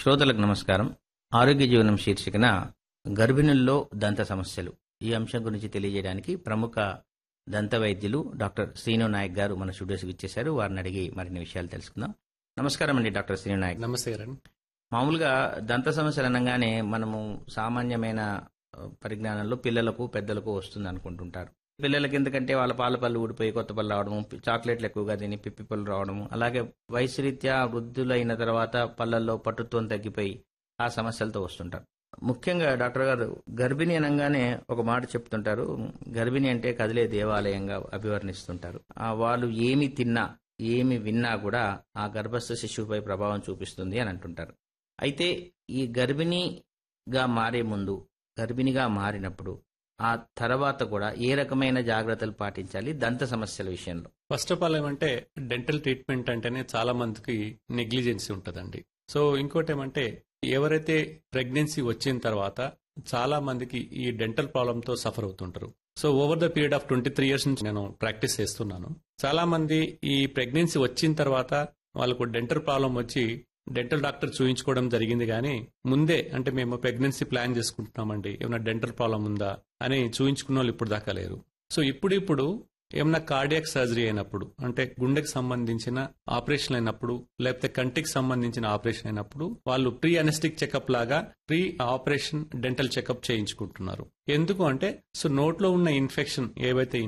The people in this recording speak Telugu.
శ్రోతలకు నమస్కారం ఆరోగ్య జీవనం శీర్షికన గర్భిణుల్లో దంత సమస్యలు ఈ అంశం గురించి తెలియజేయడానికి ప్రముఖ దంత వైద్యులు డాక్టర్ శ్రీను నాయక్ గారు మన స్టూడియోస్కి ఇచ్చేశారు వారిని అడిగి మరిన్ని విషయాలు తెలుసుకుందాం నమస్కారం అండి డాక్టర్ శ్రీను నాయక్ నమస్తే కిరణ్ మామూలుగా దంత సమస్యలు అనగానే మనము సామాన్యమైన ఆ, పరిజ్ఞానంలో పిల్లలకు పెద్దలకు వస్తుంది అనుకుంటుంటారు పిల్లలకి ఎందుకంటే వాళ్ళ పాల పళ్ళు ఊడిపోయి కొత్త పళ్ళు రావడము పి- చాక్లెట్లు ఎక్కువగా తిని పిప్పి పళ్ళు రావడము అలాగే వయసు రీత్యా వృద్ధులైన తర్వాత పళ్ళల్లో పట్టుత్వం తగ్గిపోయి ఆ సమస్యలతో వస్తుంటారు ముఖ్యంగా డాక్టర్ గారు గర్భిణి అనగానే ఒక మాట చెప్తుంటారు గర్భిణి అంటే కదిలే దేవాలయంగా అభివర్ణిస్తుంటారు ఆ వాళ్ళు ఏమి తిన్నా ఏమి విన్నా కూడా ఆ గర్భస్థ శిశువుపై ప్రభావం చూపిస్తుంది అని అంటుంటారు అయితే ఈ గర్భిణిగా మారే ముందు గర్భిణిగా మారినప్పుడు ఆ తర్వాత కూడా ఏ రకమైన జాగ్రత్తలు పాటించాలి దంత సమస్యల విషయంలో ఫస్ట్ ఆఫ్ ఆల్ ఏమంటే డెంటల్ ట్రీట్మెంట్ అంటేనే చాలా మందికి నెగ్లిజెన్సీ ఉంటుందండి సో ఇంకోటి ఏమంటే ఎవరైతే ప్రెగ్నెన్సీ వచ్చిన తర్వాత చాలా మందికి ఈ డెంటల్ ప్రాబ్లమ్ తో సఫర్ అవుతుంటారు so over the period of twenty three years నుంచి నేను ప్రాక్టీస్ చేస్తున్నాను చాలా మంది ఈ ప్రెగ్నెన్సీ వచ్చిన తర్వాత వాళ్ళకు డెంటల్ ప్రాబ్లం వచ్చి డెంటల్ డాక్టర్ చూయించుకోవడం జరిగింది కానీ ముందే అంటే మేము ప్రెగ్నెన్సీ ప్లాన్ చేసుకుంటున్నామండి ఏమైనా డెంటల్ ప్రాబ్లం ఉందా అని చూయించుకున్న వాళ్ళు ఇప్పుడు దాకా లేరు సో ఇప్పుడు ఇప్పుడు ఏమన్నా కార్డియాక్ సర్జరీ అయినప్పుడు అంటే గుండెకి సంబంధించిన ఆపరేషన్ అయినప్పుడు లేకపోతే కంటికి సంబంధించిన ఆపరేషన్ అయినప్పుడు వాళ్ళు ప్రీ అనెస్టిక్ చెకప్ లాగా ప్రీ ఆపరేషన్ డెంటల్ చెకప్ చేయించుకుంటున్నారు ఎందుకు అంటే సో నోట్లో ఉన్న ఇన్ఫెక్షన్ ఏవైతే